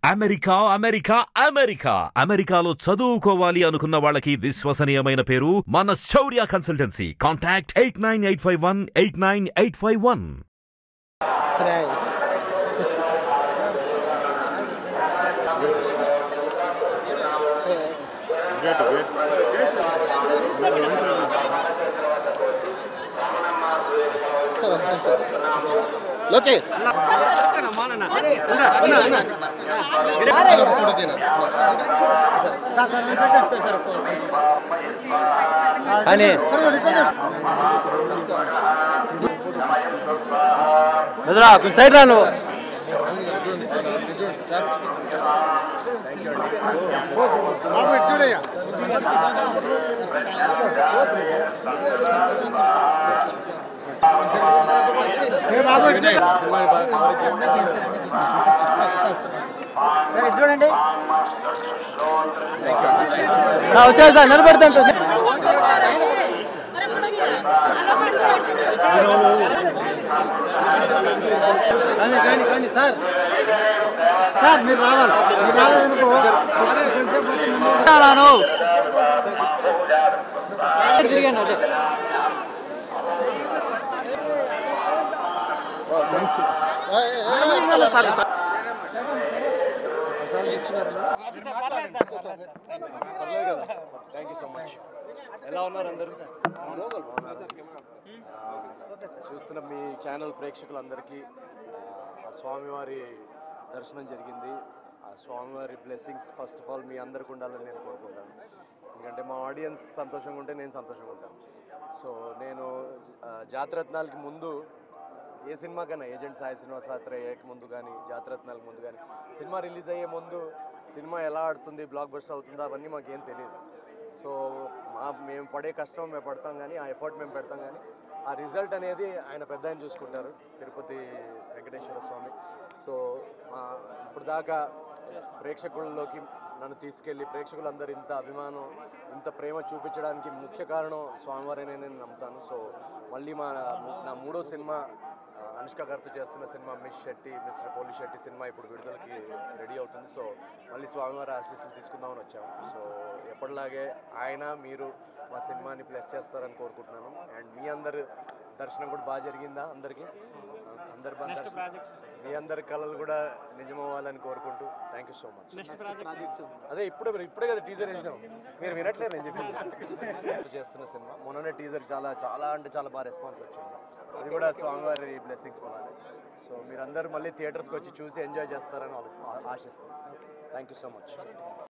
America America America అమెరికాలో చదువుకోవాలి అనుకున్న వాళ్ళకి విశ్వసనీయమైన పేరు మన Shaurya consultancy contact eight nine eight five one eight nine eight five one Peraí. లోకే కానీ బెదరా కొంచెం సైడ్ రా నువ్వు చూడయ్యా సార్ ఇటు చూడండి వచ్చారు సార్ నిలబెడతాను సార్ కానీ కానీ కానీ సార్ సార్ మీరు రావాలి మీరు రాలేదనుకో కొంచెంసేపు పోతే ముందు రాను తిరిగాను అదే sir sir thank you so much ఎలా ఉన్నారు అందరూ చూస్తున్న మీ ఛానల్ ప్రేక్షకులందరికీ ఆ స్వామివారి దర్శనం జరిగింది ఆ స్వామివారి బ్లెస్సింగ్స్ ఫస్ట్ ఆఫ్ ఆల్ మీ అందరికి ఉండాలని నేను కోరుకుంటాను ఎందుకంటే మా ఆడియన్స్ సంతోషంగా ఉంటే నేను సంతోషంగా ఉంటాను సో నేను ఆ, జాతరత్నాలకి ముందు ఏ సినిమాకైనా ఏజెంట్ సాయి శ్రీనివాసరాత్రయ్యకి ముందు కానీ జాతరత్నాలకు ముందు కానీ సినిమా రిలీజ్ అయ్యే ముందు సినిమా ఎలా ఆడుతుంది బ్లాక్ బస్టర్ అవుతుందో అవన్నీ మాకేం తెలియదు సో మా మేము పడే కష్టం మేము పడతాం కానీ ఆ ఎఫర్ట్ మేము పెడతాం కానీ ఆ రిజల్ట్ అనేది ఆయన పెద్ద ఆయన చూసుకుంటారు తిరుపతి వెంకటేశ్వర స్వామి సో మా ఇప్పుడు దాకా ప్రేక్షకుల్లోకి నన్ను తీసుకెళ్ళి ప్రేక్షకులందరూ ఇంత అభిమానం ఇంత ప్రేమ చూపించడానికి ముఖ్య కారణం స్వామివారినే నేను నమ్ముతాను సో మళ్ళీ మా నా మూడో సినిమా ఆ, అనుష్క గారితో చేస్తున్న సినిమా మిస్ శెట్టి మిస్టర్ పోలి శెట్టి సినిమా ఇప్పుడు విడుదలకి రెడీ అవుతుంది సో మళ్ళీ స్వామివారి ఆశీస్సులు తీసుకుందామని వచ్చాము సో ఎప్పటిలాగే ఆయన మీరు మా సినిమాని ప్లస్ చేస్తారని కోరుకుంటున్నాను అండ్ మీ అందరు దర్శనం కూడా బాగా జరిగిందా అందరికీ ఆ, అందరు బాగా దర్శనం- మీ అందరి కళలు కూడా నిజమవ్వాలని కోరుకుంటూ థ్యాంక్ యూ సో మచ్ అదే ఇప్పుడే ఇప్పుడే కదా టీజర్ వేసాం మీరు వినట్లేదు నేను చెప్పింది చేస్తున్న సినిమా మొన్ననే టీజర్ చాలా చాలా అంటే చాలా బాగా రెస్పాన్స్ వచ్చింది అది కూడా స్వామివారి బ్లెస్సింగ్స్ కొనాలి సో మీరందరూ మళ్ళీ థియేటర్స్కి వచ్చి చూసి ఎంజాయ్ చేస్తారని ఆలో- ఆశిస్తున్నాను థ్యాంక్ యూ సో మచ్